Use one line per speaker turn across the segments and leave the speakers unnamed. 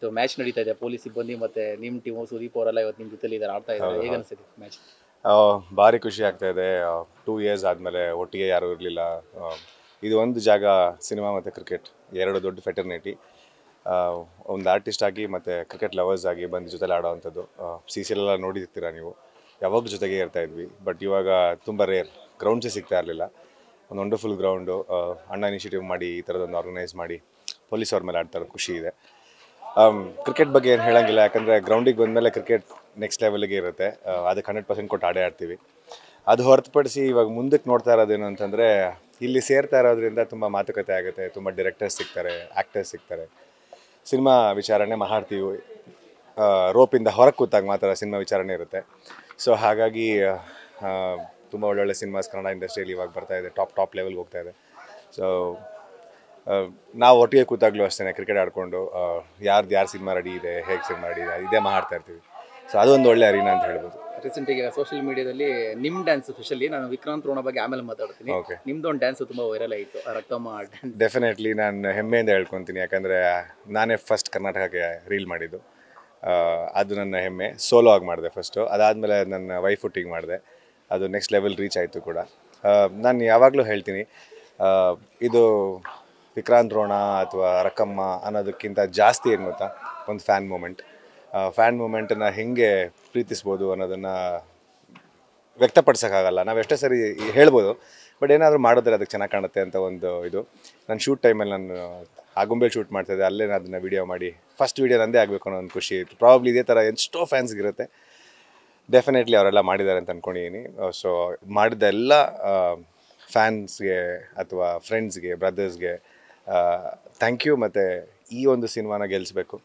ಇವತ್ತು ಮ್ಯಾಚ್ ನಡೀತಾ ಇದೆ ಪೊಲೀಸ್ ಸಿಬ್ಬಂದಿ ಮತ್ತೆ ನಿಮ್ಮ ಟೀಮು ಸುದೀಪ್ ಅವರೆಲ್ಲ ಇವತ್ತು ನಿಮ್ಮ ಜೊತೆಲಿ ಇದ್ದಾರೆ ಆಡ್ತಾ ಇದ್ದಾರೆ ಹೇಗೆ ಅನಿಸ್ತಿದೆ ಮ್ಯಾಚ್
ಆ, ಭಾರಿ ಖುಷಿ ಆಗ್ತಾ ಇದೆ ಟೂ ಇಯರ್ಸ್ ಆದಮೇಲೆ ಒಟ್ಟಿಗೆ ಯಾರೂ ಇರಲಿಲ್ಲ ಇದು ಒಂದು ಜಾಗ ಸಿನಿಮಾ ಮತ್ತು ಕ್ರಿಕೆಟ್ ಎರಡು ದೊಡ್ಡ ಫೆಟರ್ನಿಟಿ ಒಂದು ಆರ್ಟಿಸ್ಟ್ ಆಗಿ ಮತ್ತು ಕ್ರಿಕೆಟ್ ಲವರ್ಸ್ ಆಗಿ ಬಂದು ಜೊತೆಲಿ ಆಡೋವಂಥದ್ದು ಸಿ ಸಿ ಎಲ್ಲ ನೋಡಿರ್ತೀರ ನೀವು ಯಾವಾಗ ಜೊತೆಗೆ ಇರ್ತಾ ಇದ್ವಿ ಬಟ್ ಇವಾಗ ತುಂಬ ರೇರ್ ಗ್ರೌಂಡ್ಸೇ ಸಿಗ್ತಾ ಇರಲಿಲ್ಲ ಒಂದು ವಂಡರ್ಫುಲ್ ಗ್ರೌಂಡು ಅಣ್ಣ ಇನಿಷಿಯೇಟಿವ್ ಮಾಡಿ ಈ ಥರದೊಂದು ಆರ್ಗನೈಸ್ ಮಾಡಿ ಪೊಲೀಸ್ ಅವ್ರ ಮೇಲೆ ಆಡ್ತಾ ಇರೋದು ಖುಷಿ ಇದೆ ಕ್ರಿಕೆಟ್ ಬಗ್ಗೆ ಏನು ಹೇಳಂಗಿಲ್ಲ ಯಾಕಂದರೆ ಗ್ರೌಂಡಿಗೆ ಬಂದಮೇಲೆ ಕ್ರಿಕೆಟ್ ನೆಕ್ಸ್ಟ್ ಲೆವೆಲ್ಗೆ ಇರುತ್ತೆ ಆ, ಅದಕ್ಕೆ ಹಂಡ್ರೆಡ್ ಪರ್ಸೆಂಟ್ ಕೊಟ್ಟು ಆಡೇ ಆಡ್ತೀವಿ ಅದು ಹೊರತುಪಡಿಸಿ ಇವಾಗ ಮುಂದಕ್ಕೆ ನೋಡ್ತಾ ಇರೋದೇನು ಅಂತಂದರೆ ಇಲ್ಲಿ ಸೇರ್ತಾ ಇರೋದ್ರಿಂದ ತುಂಬ ಮಾತುಕತೆ ಆಗುತ್ತೆ ತುಂಬ ಡೈರೆಕ್ಟರ್ಸ್ ಸಿಗ್ತಾರೆ ಆ್ಯಕ್ಟರ್ಸ್ ಸಿಗ್ತಾರೆ ಸಿನಿಮಾ ವಿಚಾರಣೆ ಮಾತಾಡ್ತೀವಿ ರೋಪಿಂದ ಹೊರಗೆ ಕೂತಾಗ ಮಾತ್ರ ಸಿನಿಮಾ ವಿಚಾರಣೆ ಇರುತ್ತೆ ಸೊ ಹಾಗಾಗಿ ತುಂಬ ಒಳ್ಳೊಳ್ಳೆ ಸಿನಿಮಾಸ್ ಕನ್ನಡ ಇಂಡಸ್ಟ್ರಿಯಲ್ಲಿ ಇವಾಗ ಬರ್ತಾ ಇದೆ ಟಾಪ್ ಟಾಪ್ ಲೆವೆಲ್ಗೆ ಹೋಗ್ತಾ ಇದೆ ಸೊ ನಾವು ಒಟ್ಟಿಗೆ ಕೂತಾಗಲೂ ಅಷ್ಟೇ ಕ್ರಿಕೆಟ್ ಆಡಿಕೊಂಡು ಯಾರ್ದು ಯಾರು ಸಿನಿಮಾ ರೆಡಿ ಇದೆ ಹೇಗೆ ಸಿನಿಮಾ ರೆಡಿ ಇದೆ ಇದೇ ಮಾತಾಡ್ತಾ ಇರ್ತೀವಿ ಸೊ ಅದೊಂದು ಒಳ್ಳೆ ಅರಿನಾ ಅಂತ ಹೇಳ್ಬೋದು
ರೀಸೆಂಟ್ ಈಗ ಸೋಷಿಯಲ್ ಮೀಡಿಯಾದಲ್ಲಿ ನಿಮ್ಮ ಡ್ಯಾನ್ಸ್ ಸ್ಪೆಷಲಿ ನಾನು ವಿಕ್ರಾಂತ್ ರೋಣ ಬಗ್ಗೆ ಆಮೇಲೆ ಮಾತಾಡ್ತೀನಿ
Okay.
ನಿಮ್ದು ಒಂದು ಡ್ಯಾನ್ಸ್ ತುಂಬಾ ವೈರಲ್ ಆಯಿತು ರಕ್ತಮ್ಮ ಡ್ಯಾನ್ಸ್
ಡೆಫಿನೆಟ್ಲಿ ನಾನು ಹೆಮ್ಮೆಯಿಂದ ಹೇಳ್ಕೊತೀನಿ ಯಾಕಂದರೆ ನಾನೇ ಫಸ್ಟ್ ಕರ್ನಾಟಕಕ್ಕೆ ರೀಲ್ ಮಾಡಿದ್ದು ಆ, ಅದು ನನ್ನ ಹೆಮ್ಮೆ ಸೋಲೋ ಆಗಿ ಮಾಡಿದೆ ಫಸ್ಟು ಅದಾದಮೇಲೆ ನನ್ನ ವೈಫ್ ಹುಟ್ಟಿಗೆ ಮಾಡಿದೆ ಅದು ನೆಕ್ಸ್ಟ್ ಲೆವೆಲ್ ರೀಚ್ ಆಯಿತು ಕೂಡ ನಾನು ಯಾವಾಗಲೂ ಹೇಳ್ತೀನಿ ಆ, ಇದು ವಿಕ್ರಾಂತ್ ರೋಣ ಅಥವಾ ರಕ್ಕಮ್ಮ ಅನ್ನೋದಕ್ಕಿಂತ ಜಾಸ್ತಿ ಏನು ಗೊತ್ತಾ ಒಂದು ಫ್ಯಾನ್ ಮೂಮೆಂಟ್ ಫ್ಯಾನ್ ಮೂಮೆಂಟನ್ನು ಹೆಂಗೆ ಪ್ರೀತಿಸ್ಬೋದು ಅನ್ನೋದನ್ನು ವ್ಯಕ್ತಪಡಿಸೋಕ್ಕಾಗಲ್ಲ ನಾವು ಎಷ್ಟೋ ಸರಿ ಹೇಳ್ಬೋದು ಬಟ್ ಏನಾದರೂ ಮಾಡಿದ್ರೆ ಅದಕ್ಕೆ ಚೆನ್ನಾಗಿ ಕಾಣುತ್ತೆ ಅಂತ ಒಂದು ಇದು ನಾನು ಶೂಟ್ ಟೈಮಲ್ಲಿ ನಾನು ಆಗುಂಬೆ ಶೂಟ್ ಮಾಡ್ತಾಯಿದ್ದೆ ಅಲ್ಲೇ ನಾನು ಅದನ್ನ ವಿಡಿಯೋ ಮಾಡಿ ಫಸ್ಟ್ ವಿಡಿಯೋ ನಂದೇ ಆಗಬೇಕು ಅನ್ನೋ ಒಂದು ಖುಷಿ ಇತ್ತು ಪ್ರಾಬ್ಲಿ ಇದೇ ಥರ ಎಷ್ಟೋ ಫ್ಯಾನ್ಸ್ಗಿರುತ್ತೆ ಡೆಫಿನೆಟ್ಲಿ ಅವರೆಲ್ಲ ಮಾಡಿದ್ದಾರೆ ಅಂತ ಅಂದ್ಕೊಂಡಿದ್ದೀನಿ ಸೊ ಮಾಡಿದ ಎಲ್ಲ ಫ್ಯಾನ್ಸ್ಗೆ ಅಥವಾ ಫ್ರೆಂಡ್ಸ್ಗೆ ಬ್ರದರ್ಸ್ಗೆ ಥ್ಯಾಂಕ್ ಯು ಮತ್ತು ಈ ಒಂದು ಸಿನಿಮಾನ ಗೆಲ್ಲಿಸ್ಬೇಕು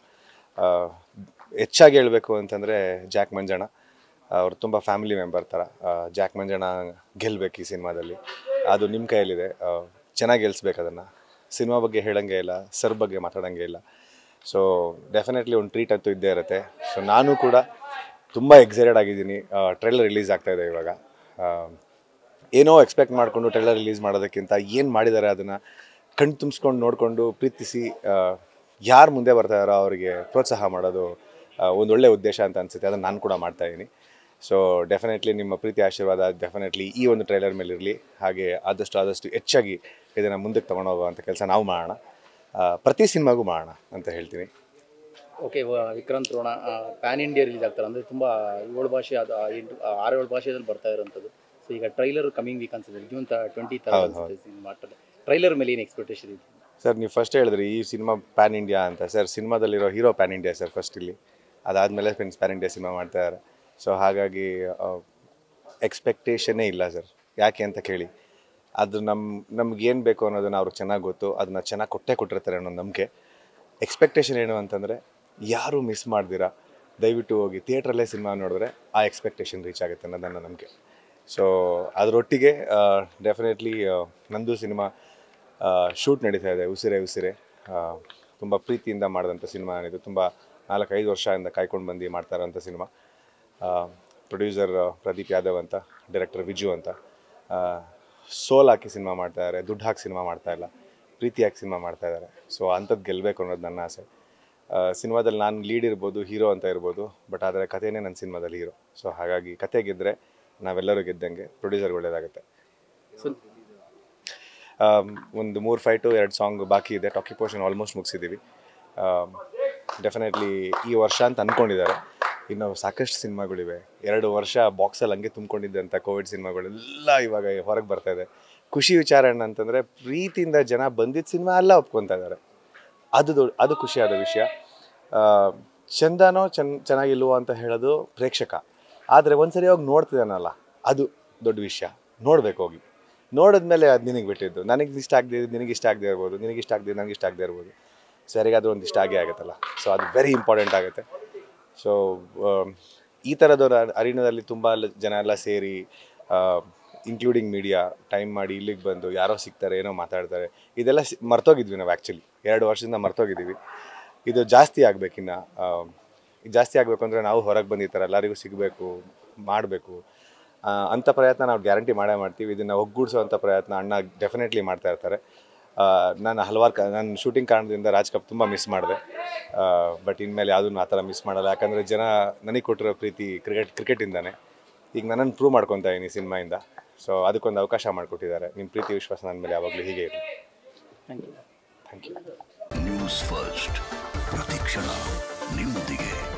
ಹೆಚ್ಚಾಗಿ ಹೇಳಬೇಕು ಅಂತಂದರೆ ಜಾಕ್ ಮಂಜಣ್ಣ ಅವ್ರು ತುಂಬ ಫ್ಯಾಮಿಲಿ ಮೆಂಬರ್ ಥರ ಆ, ಜಾಕ್ ಮಂಜಣ್ಣ ಗೆಲ್ಲಬೇಕು ಈ ಸಿನಿಮಾದಲ್ಲಿ ಅದು ನಿಮ್ಮ ಕೈಯಲ್ಲಿದೆ ಆ, ಚೆನ್ನಾಗಿ ಗೆಲ್ಲಿಸ್ಬೇಕು ಅದನ್ನು ಸಿನಿಮಾ ಬಗ್ಗೆ ಹೇಳಂಗೆ ಇಲ್ಲ ಸರ್ ಬಗ್ಗೆ ಮಾತಾಡೋಂಗೆ ಇಲ್ಲ ಸೊ ಡೆಫಿನೆಟ್ಲಿ ಒಂದು ಟ್ರೀಟ್ ಅಂತೂ ಇದ್ದೇ ಇರುತ್ತೆ ಸೊ ನಾನು ಕೂಡ ತುಂಬ ಎಕ್ಸೈಟೆಡ್ ಆಗಿದ್ದೀನಿ ಟ್ರೈಲರ್ ರಿಲೀಸ್ ಆಗ್ತಾ ಇದೆ ಇವಾಗ ಆ, ಏನೋ ಎಕ್ಸ್ಪೆಕ್ಟ್ ಮಾಡಿಕೊಂಡು ಟ್ರೈಲರ್ ರಿಲೀಸ್ ಮಾಡೋದಕ್ಕಿಂತ ಏನು ಮಾಡಿದ್ದಾರೆ ಅದನ್ನು ಕಣ್ ತುಂಬಿಸ್ಕೊಂಡು ನೋಡಿಕೊಂಡು ಪ್ರೀತಿಸಿ ಯಾರು ಮುಂದೆ ಬರ್ತಾ ಇದ್ದಾರೋ ಅವರಿಗೆ ಪ್ರೋತ್ಸಾಹ ಮಾಡೋದು ಆ, ಒಂದು ಒಳ್ಳೆಯ ಉದ್ದೇಶ ಅಂತ ಅನಿಸುತ್ತೆ ಅದನ್ನು ನಾನು ಕೂಡ ಮಾಡ್ತಾ ಇದ್ದೀನಿ ಸೊ ಡೆಫಿನೆಟ್ಲಿ ನಿಮ್ಮ ಪ್ರೀತಿ ಆಶೀರ್ವಾದ ಡೆಫಿನೆಟ್ಲಿ ಈ ಒಂದು ಟ್ರೈಲರ್ ಮೇಲೆ ಇರಲಿ ಹಾಗೆ ಆದಷ್ಟು ಆದಷ್ಟು ಹೆಚ್ಚಾಗಿ ಇದನ್ನು ಮುಂದಕ್ಕೆ ತೊಗೊಂಡು ಹೋಗುವಂಥ ಕೆಲಸ ನಾವು ಮಾಡೋಣ ಆ, ಪ್ರತಿ ಸಿನಿಮಾಗೂ ಮಾಡೋಣ ಅಂತ ಹೇಳ್ತೀನಿ
okay Vikrant Rona pan India release ಆಗ್ತಾರೆ ಅಂದರೆ ತುಂಬ ಏಳು ಭಾಷೆ ಅದು ಆ, ಎಂಟು ಆ, ಆರು ಏಳು ಭಾಷೆಯಲ್ಲಿ ಬರ್ತಾ ಇರೋಂಥದ್ದು ಸೊ ಈಗ ಟ್ರೈಲರ್ ಕಮಿಂಗ್ ವೀಕ್ ಅನ್ಸುತ್ತೆ ಜೂನ್ ಟ್ವೆಂಟಿ ತರ
ಹೌದು, ಹೌದು.
ಸಿನಿಮಾ ಟ್ರೈಲರ್ ಮೇಲೆ ಏನು ಎಕ್ಸ್ಪೆಕ್ಟೇಷನ್ ಇದೆ
ಸರ್ ನೀವು ಫಸ್ಟ್ ಹೇಳಿದ್ರಿ ಈ ಸಿನಿಮಾ ಪ್ಯಾನ್ ಇಂಡಿಯಾ ಅಂತ ಸರ್ ಸಿನಿಮಾದಲ್ಲಿರೋ hero pan India sir first ಇಲ್ಲಿ ಅದಾದಮೇಲೆ ಫ್ರೆಂಡ್ಸ್ ಪ್ಯಾನ್ ಇಂಡಿಯಾ ಸಿನಿಮಾ ಮಾಡ್ತಾ ಇದ್ದಾರೆ ಸೊ ಹಾಗಾಗಿ ಎಕ್ಸ್ಪೆಕ್ಟೇಷನ್ನೇ ಇಲ್ಲ ಸರ್ ಯಾಕೆ ಅಂತ ಕೇಳಿ ಅದು ನಮ್ಮ ನಮ್ಗೆ ಏನು ಬೇಕು ಅನ್ನೋದನ್ನ ಅವ್ರಿಗೆ ಚೆನ್ನಾಗಿ ಗೊತ್ತು ಅದನ್ನ ಚೆನ್ನಾಗಿ ಕೊಟ್ಟೇ ಕೊಟ್ಟಿರ್ತಾರೆ ಅನ್ನೋ ನಂಬಿಕೆ ಎಕ್ಸ್ಪೆಕ್ಟೇಷನ್ ಏನು ಅಂತಂದರೆ ಯಾರೂ ಮಿಸ್ ಮಾಡ್ದಿರಾ ದಯವಿಟ್ಟು ಹೋಗಿ ಥಿಯೇಟ್ರಲ್ಲೇ ಸಿನಿಮಾ ನೋಡಿದ್ರೆ ಆ ಎಕ್ಸ್ಪೆಕ್ಟೇಷನ್ ರೀಚ್ ಆಗುತ್ತೆ ಅನ್ನೋದು ನನ್ನ ನಂಬಿಕೆ ಸೊ ಅದರೊಟ್ಟಿಗೆ ಡೆಫಿನೆಟ್ಲಿ ನಂದು ಸಿನಿಮಾ ಶೂಟ್ ನಡೀತಾ ಇದೆ ಉಸಿರೆ ಉಸಿರೆ ತುಂಬ ಪ್ರೀತಿಯಿಂದ ಮಾಡಿದಂಥ ಸಿನಿಮಾ ಇದು ತುಂಬ ನಾಲ್ಕೈದು ವರ್ಷದಿಂದ ಕಾಯ್ಕೊಂಡು ಬಂದು ಮಾಡ್ತಾ ಇರೋಂಥ ಸಿನಿಮಾ ಪ್ರೊಡ್ಯೂಸರ್ ಪ್ರದೀಪ್ ಯಾದವ್ ಅಂತ ಡೈರೆಕ್ಟರ್ ವಿಜು ಅಂತ ಸೋಲ್ ಹಾಕಿ ಸಿನಿಮಾ ಮಾಡ್ತಾ ಇದ್ದಾರೆ ದುಡ್ಡು ಹಾಕಿ ಸಿನಿಮಾ ಮಾಡ್ತಾ ಇಲ್ಲ ಪ್ರೀತಿ ಹಾಕಿ ಸಿನಿಮಾ ಮಾಡ್ತಾ ಇದ್ದಾರೆ ಸೊ ಅಂಥದ್ದು ಗೆಲ್ಲಬೇಕು ಅನ್ನೋದು ನನ್ನ ಆಸೆ ಸಿನಿಮಾದಲ್ಲಿ ನಾನು ಲೀಡ್ ಇರ್ಬೋದು ಹೀರೋ ಅಂತ ಇರ್ಬೋದು ಬಟ್ ಆದರೆ ಕಥೆನೇ ನನ್ನ ಸಿನಿಮಾದಲ್ಲಿ ಹೀರೋ ಸೊ ಹಾಗಾಗಿ ಕತೆ ಗೆದ್ದರೆ ನಾವೆಲ್ಲರೂ ಗೆದ್ದಂಗೆ ಪ್ರೊಡ್ಯೂಸರ್ಗೆ ಒಳ್ಳೇದಾಗುತ್ತೆ
ಸೊ
ಆಮ್, ಒಂದು ಮೂರು ಫೈಟು ಎರಡು ಸಾಂಗ್ ಬಾಕಿ ಇದೆ ಟಾಕಿ ಪೋರ್ಷನ್ ಆಲ್ಮೋಸ್ಟ್ ಮುಗಿಸಿದ್ದೀವಿ ಡೆಫಿನೆಟ್ಲಿ ಈ ವರ್ಷ ಅಂತ ಅಂದ್ಕೊಂಡಿದ್ದಾರೆ ಇನ್ನು ಸಾಕಷ್ಟು ಸಿನಿಮಾಗಳಿವೆ ಎರಡು ವರ್ಷ ಬಾಕ್ಸಲ್ಲಿ ಹಂಗೆ ತುಂಬಿಕೊಂಡಿದ್ದಂಥ ಕೋವಿಡ್ ಸಿನಿಮಾಗಳೆಲ್ಲ ಇವಾಗ ಹೊರಗೆ ಬರ್ತಾ ಇದೆ ಖುಷಿ ವಿಚಾರ ಏನಂತಂದರೆ ಪ್ರೀತಿಯಿಂದ ಜನ ಬಂದಿದ್ದ ಸಿನಿಮಾ ಎಲ್ಲ ಒಪ್ಕೊತಾ ಇದ್ದಾರೆ ಅದು ದೊಡ್ಡ ಅದು ಖುಷಿಯಾದ ವಿಷಯ ಆ, ಚಂದನೋ ಚೆನ್ನ ಚೆನ್ನಾಗಿಲ್ವೋ ಅಂತ ಹೇಳೋದು ಪ್ರೇಕ್ಷಕ ಆದರೆ ಒಂದ್ಸರಿ ಹೋಗಿ ನೋಡ್ತಿದ್ದಾನಲ್ಲ ಅದು ದೊಡ್ಡ ವಿಷಯ ನೋಡ್ಬೇಕು ಹೋಗಿ ನೋಡಿದ್ಮೇಲೆ ಅದು ನಿನಗೆ ಬಿಟ್ಟಿದ್ದು ನನಗೆ ಇಷ್ಟ ಆಗದೆ ನಿನಗೆ ಇಷ್ಟ ಆಗದೆ ಇರ್ಬೋದು ನಿನಗೆ ಇಷ್ಟ ಆಗದೆ ನನಗೆ ಇಷ್ಟ ಆಗದೆ ಇರ್ಬೋದು ಸರಿಗಾದ್ರೂ ಒಂದು ಇಷ್ಟ ಆಗೇ ಆಗುತ್ತಲ್ಲ ಸೊ ಅದು ವೆರಿ ಇಂಪಾರ್ಟೆಂಟ್ ಆಗುತ್ತೆ ಸೊ ಈ ಥರದ ಅರಿಣದಲ್ಲಿ ತುಂಬ ಜನ ಎಲ್ಲ ಸೇರಿ ಇನ್ಕ್ಲೂಡಿಂಗ್ ಮೀಡಿಯಾ ಟೈಮ್ ಮಾಡಿ ಇಲ್ಲಿಗೆ ಬಂದು ಯಾರೋ ಸಿಗ್ತಾರೆ ಏನೋ ಮಾತಾಡ್ತಾರೆ ಇದೆಲ್ಲ ಸಿ- ಮರ್ತೋಗಿದ್ವಿ ನಾವು ಆ್ಯಕ್ಚುಲಿ ಎರಡು ವರ್ಷದಿಂದ ಮರ್ತೋಗಿದ್ದೀವಿ ಇದು ಜಾಸ್ತಿ ಆಗಬೇಕಿನ್ನ ಜಾಸ್ತಿ ಆಗಬೇಕು ಅಂದರೆ ನಾವು ಹೊರಗೆ ಬಂದಿರ್ತಾರೆ ಎಲ್ಲರಿಗೂ ಸಿಗಬೇಕು ಮಾಡಬೇಕು ಅಂಥ ಪ್ರಯತ್ನ ನಾವು ಗ್ಯಾರಂಟಿ ಮಾಡೇ ಮಾಡ್ತೀವಿ ಇದನ್ನು ಒಗ್ಗೂಡಿಸೋವಂಥ ಪ್ರಯತ್ನ ಅಣ್ಣ ಡೆಫಿನೆಟ್ಲಿ ಮಾಡ್ತಾ ಇರ್ತಾರೆ ಆ, ನಾನು ಹಲವಾರು ಕ ನಾನು ಶೂಟಿಂಗ್ ಕಾರಣದಿಂದ ರಾಜ್ ಕಪ್ ತುಂಬ ಮಿಸ್ ಮಾಡಿದೆ ಬಟ್ ಇನ್ಮೇಲೆ ಯಾವುದನ್ನು ಆ ಥರ ಮಿಸ್ ಮಾಡಲ್ಲ ಯಾಕಂದರೆ ಜನ ನನಗೆ ಕೊಟ್ಟಿರೋ ಪ್ರೀತಿ ಕ್ರಿಕೆಟ್ ಕ್ರಿಕೆಟಿಂದಾನೆ ಈಗ ನನ್ನನ್ನು ಪ್ರೂವ್ ಮಾಡ್ಕೊತಾ ಇದ್ದೀನಿ ಸಿನಿಮಾಯಿಂದ ಸೊ ಅದಕ್ಕೊಂದು ಅವಕಾಶ ಮಾಡಿಕೊಟ್ಟಿದ್ದಾರೆ ನಿಮ್ಮ ಪ್ರೀತಿ ವಿಶ್ವಾಸ ನನ್ನ ಮೇಲೆ ಯಾವಾಗಲೂ ಹೀಗೆ ಇರಲಿ
thank you
thank you
news first ಪ್ರತಿಕ್ಷಣ ನಿಮ್ಮೊಂದಿಗೆ